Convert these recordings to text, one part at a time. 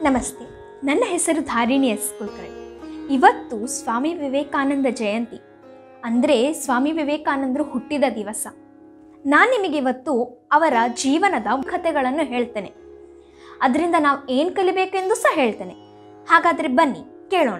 ನಮಸ್ತೆ ನನ್ನ ಹೆಸರು ಧಾರಿಣಿ ಎಸ್ ಕುಲಕರ್ಣಿ ಇವತ್ತು ಸ್ವಾಮಿ ವಿವೇಕಾನಂದ ಜಯಂತಿ ಅಂದರೆ ಸ್ವಾಮಿ ವಿವೇಕಾನಂದರು ಹುಟ್ಟಿದ ದಿವಸ ನಾನು ನಿಮಗೆ ಇವತ್ತು ಅವರ ಜೀವನದ ಕಥೆಗಳನ್ನು ಹೇಳ್ತೇನೆ ಅದರಿಂದ ನಾವು ಏನು ಕಲಿಬೇಕೆಂದು ಸಹ ಹೇಳ್ತೇನೆ ಹಾಗಾದರೆ ಬನ್ನಿ ಕೇಳೋಣ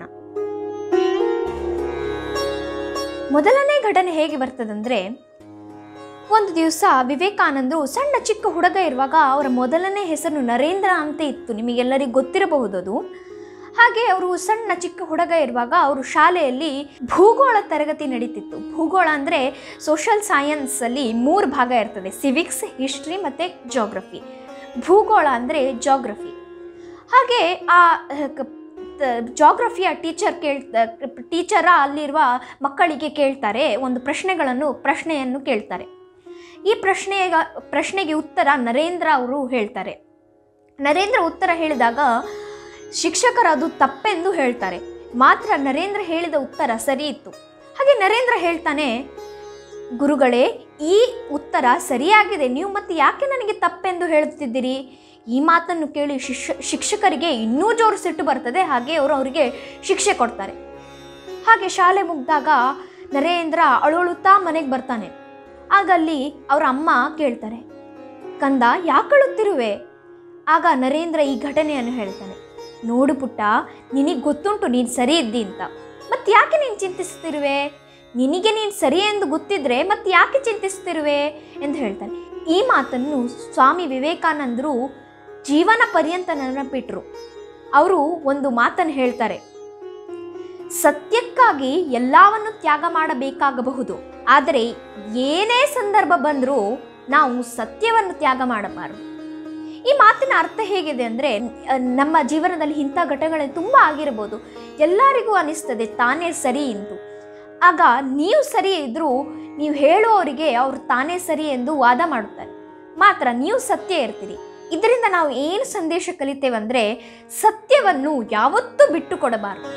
ಮೊದಲನೇ ಘಟನೆ ಹೇಗೆ ಬರ್ತದಂದ್ರೆ ಒಂದು ದಿವಸ ವಿವೇಕಾನಂದರು ಸಣ್ಣ ಚಿಕ್ಕ ಹುಡುಗ ಇರುವಾಗ ಅವರ ಮೊದಲನೇ ಹೆಸರು ನರೇಂದ್ರ ಅಂತ ಇತ್ತು ನಿಮಗೆಲ್ಲರಿಗೂ ಗೊತ್ತಿರಬಹುದು ಅದು ಹಾಗೆ ಅವರು ಸಣ್ಣ ಚಿಕ್ಕ ಹುಡುಗ ಇರುವಾಗ ಅವರು ಶಾಲೆಯಲ್ಲಿ ಭೂಗೋಳ ತರಗತಿ ನಡೀತಿತ್ತು ಭೂಗೋಳ ಅಂದರೆ ಸೋಷಲ್ ಸೈನ್ಸಲ್ಲಿ ಮೂರು ಭಾಗ ಇರ್ತದೆ ಸಿವಿಕ್ಸ್ ಹಿಸ್ಟ್ರಿ ಮತ್ತು ಜೋಗ್ರಫಿ ಭೂಗೋಳ ಅಂದರೆ ಜಾಗ್ರಫಿ ಹಾಗೆ ಆ ಜಾಗ್ರಫಿಯ ಟೀಚರ್ ಕೇಳ್ ಟೀಚರ ಅಲ್ಲಿರುವ ಮಕ್ಕಳಿಗೆ ಕೇಳ್ತಾರೆ ಒಂದು ಪ್ರಶ್ನೆಗಳನ್ನು ಪ್ರಶ್ನೆಯನ್ನು ಕೇಳ್ತಾರೆ ಈ ಪ್ರಶ್ನೆಗ ಪ್ರಶ್ನೆಗೆ ಉತ್ತರ ನರೇಂದ್ರ ಅವರು ಹೇಳ್ತಾರೆ ನರೇಂದ್ರ ಉತ್ತರ ಹೇಳಿದಾಗ ಶಿಕ್ಷಕರು ಅದು ತಪ್ಪೆಂದು ಹೇಳ್ತಾರೆ ಮಾತ್ರ ನರೇಂದ್ರ ಹೇಳಿದ ಉತ್ತರ ಸರಿ ಇತ್ತು ಹಾಗೆ ನರೇಂದ್ರ ಹೇಳ್ತಾನೆ ಗುರುಗಳೇ ಈ ಉತ್ತರ ಸರಿಯಾಗಿದೆ ನೀವು ಮತ್ತೆ ಯಾಕೆ ನನಗೆ ತಪ್ಪೆಂದು ಹೇಳುತ್ತಿದ್ದೀರಿ ಈ ಮಾತನ್ನು ಕೇಳಿ ಶಿಕ್ಷ ಶಿಕ್ಷಕರಿಗೆ ಇನ್ನೂ ಜೋರು ಸಿಟ್ಟು ಬರ್ತದೆ ಹಾಗೆ ಅವರು ಅವರಿಗೆ ಶಿಕ್ಷೆ ಕೊಡ್ತಾರೆ ಹಾಗೆ ಶಾಲೆ ಮುಗಿದಾಗ ನರೇಂದ್ರ ಅಳುಳುತ್ತಾ ಮನೆಗೆ ಬರ್ತಾನೆ ಆಗ ಅಲ್ಲಿ ಅವರ ಅಮ್ಮ ಕೇಳ್ತಾರೆ ಕಂದ ಯಾಕಳುತ್ತಿರುವೆ ಆಗ ನರೇಂದ್ರ ಈ ಘಟನೆಯನ್ನು ಹೇಳ್ತಾನೆ ನೋಡು ಪುಟ್ಟ ನಿನಗೆ ಗೊತ್ತುಂಟು ನೀನು ಸರಿ ಇದ್ದಿ ಅಂತ ಮತ್ತೆ ಯಾಕೆ ನೀನು ಚಿಂತಿಸ್ತಿರುವೆ ನಿನಗೆ ನೀನು ಸರಿ ಎಂದು ಗೊತ್ತಿದ್ರೆ ಮತ್ತೆ ಯಾಕೆ ಚಿಂತಿಸ್ತಿರುವೆ ಎಂದು ಹೇಳ್ತಾನೆ ಈ ಮಾತನ್ನು ಸ್ವಾಮಿ ವಿವೇಕಾನಂದರು ಜೀವನ ಪರ್ಯಂತ ನೆನಪಿಟ್ರು ಅವರು ಒಂದು ಮಾತನ್ನು ಹೇಳ್ತಾರೆ ಸತ್ಯಕ್ಕಾಗಿ ಎಲ್ಲವನ್ನು ತ್ಯಾಗ ಮಾಡಬೇಕಾಗಬಹುದು ಆದರೆ ಏನೇ ಸಂದರ್ಭ ಬಂದರೂ ನಾವು ಸತ್ಯವನ್ನು ತ್ಯಾಗ ಮಾಡಬಾರದು ಈ ಮಾತಿನ ಅರ್ಥ ಹೇಗಿದೆ ಅಂದರೆ ನಮ್ಮ ಜೀವನದಲ್ಲಿ ಇಂಥ ಘಟನೆಗಳು ತುಂಬ ಆಗಿರ್ಬೋದು ಎಲ್ಲರಿಗೂ ಅನಿಸ್ತದೆ ತಾನೇ ಸರಿ ಎಂದು ಆಗ ನೀವು ಸರಿ ಇದ್ದರೂ ನೀವು ಹೇಳುವವರಿಗೆ ಅವರು ತಾನೇ ಸರಿ ಎಂದು ವಾದ ಮಾಡುತ್ತಾರೆ ಮಾತ್ರ ನೀವು ಸತ್ಯ ಇರ್ತೀರಿ ಇದರಿಂದ ನಾವು ಏನು ಸಂದೇಶ ಕಲಿತೇವೆ ಅಂದರೆ ಸತ್ಯವನ್ನು ಯಾವತ್ತೂ ಬಿಟ್ಟು ಕೊಡಬಾರದು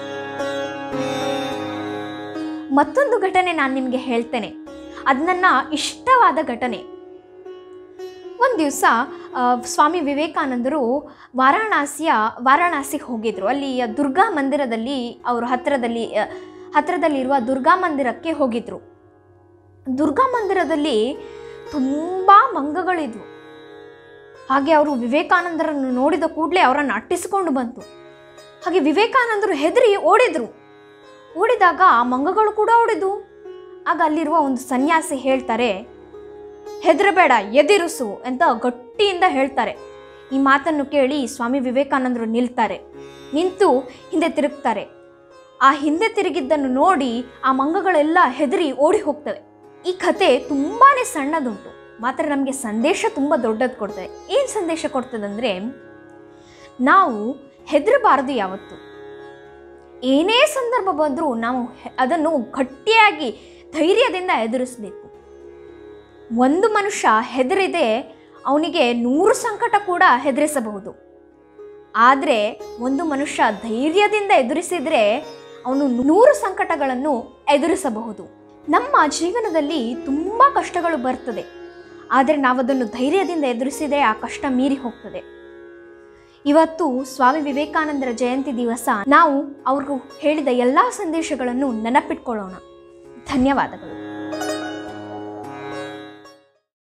ಮತ್ತೊಂದು ಘಟನೆ ನಾನು ನಿಮಗೆ ಹೇಳ್ತೇನೆ ಅದು ನನ್ನ ಇಷ್ಟವಾದ ಘಟನೆ ಒಂದು ದಿವಸ ಸ್ವಾಮಿ ವಿವೇಕಾನಂದರು ವಾರಾಣಸಿಯ ವಾರಾಣಸಿಗೆ ಹೋಗಿದ್ರು ಅಲ್ಲಿ ದುರ್ಗಾ ಮಂದಿರದಲ್ಲಿ ಅವರು ಹತ್ತಿರದಲ್ಲಿ ಹತ್ತಿರದಲ್ಲಿರುವ ದುರ್ಗಾ ಮಂದಿರಕ್ಕೆ ಹೋಗಿದ್ರು ದುರ್ಗಾ ಮಂದಿರದಲ್ಲಿ ತುಂಬ ಮಂಗಗಳಿದ್ವು ಹಾಗೆ ಅವರು ವಿವೇಕಾನಂದರನ್ನು ನೋಡಿದ ಕೂಡಲೇ ಅವರನ್ನು ಅಟ್ಟಿಸಿಕೊಂಡು ಬಂತು ಹಾಗೆ ವಿವೇಕಾನಂದರು ಹೆದರಿ ಓಡಿದ್ರು ಓಡಿದಾಗ ಆ ಮಂಗಗಳು ಕೂಡ ಓಡಿದ್ವು ಆಗ ಅಲ್ಲಿರುವ ಒಂದು ಸನ್ಯಾಸಿ ಹೇಳ್ತಾರೆ ಹೆದರಬೇಡ ಎದಿರಿಸು ಅಂತ ಗಟ್ಟಿಯಿಂದ ಹೇಳ್ತಾರೆ ಈ ಮಾತನ್ನು ಕೇಳಿ ಸ್ವಾಮಿ ವಿವೇಕಾನಂದರು ನಿಲ್ತಾರೆ ನಿಂತು ಹಿಂದೆ ತಿರುಗ್ತಾರೆ ಆ ಹಿಂದೆ ತಿರುಗಿದ್ದನ್ನು ನೋಡಿ ಆ ಮಂಗಗಳೆಲ್ಲ ಹೆದರಿ ಓಡಿ ಹೋಗ್ತವೆ ಈ ಕತೆ ತುಂಬಾ ಸಣ್ಣದುಂಟು ಮಾತ್ರ ನಮಗೆ ಸಂದೇಶ ತುಂಬ ದೊಡ್ಡದು ಕೊಡ್ತದೆ ಏನು ಸಂದೇಶ ಕೊಡ್ತದಂದರೆ ನಾವು ಹೆದರಬಾರದು ಯಾವತ್ತು ಏನೇ ಸಂದರ್ಭ ಬಂದರೂ ನಾವು ಅದನ್ನು ಗಟ್ಟಿಯಾಗಿ ಧೈರ್ಯದಿಂದ ಎದುರಿಸಬೇಕು ಒಂದು ಮನುಷ್ಯ ಹೆದರಿದೆ ಅವನಿಗೆ ನೂರು ಸಂಕಟ ಕೂಡ ಹೆದರಿಸಬಹುದು ಆದರೆ ಒಂದು ಮನುಷ್ಯ ಧೈರ್ಯದಿಂದ ಎದುರಿಸಿದರೆ ಅವನು ನೂರು ಸಂಕಟಗಳನ್ನು ಎದುರಿಸಬಹುದು ನಮ್ಮ ಜೀವನದಲ್ಲಿ ತುಂಬ ಕಷ್ಟಗಳು ಬರ್ತದೆ ಆದರೆ ನಾವದನ್ನು ಧೈರ್ಯದಿಂದ ಎದುರಿಸಿದರೆ ಆ ಕಷ್ಟ ಮೀರಿ ಹೋಗ್ತದೆ ಇವತ್ತು ಸ್ವಾಮಿ ವಿವೇಕಾನಂದರ ಜಯಂತಿ ದಿವಸ ನಾವು ಅವ್ರಿಗೂ ಹೇಳಿದ ಎಲ್ಲ ಸಂದೇಶಗಳನ್ನು ನೆನಪಿಟ್ಕೊಳ್ಳೋಣ ಧನ್ಯವಾದಗಳು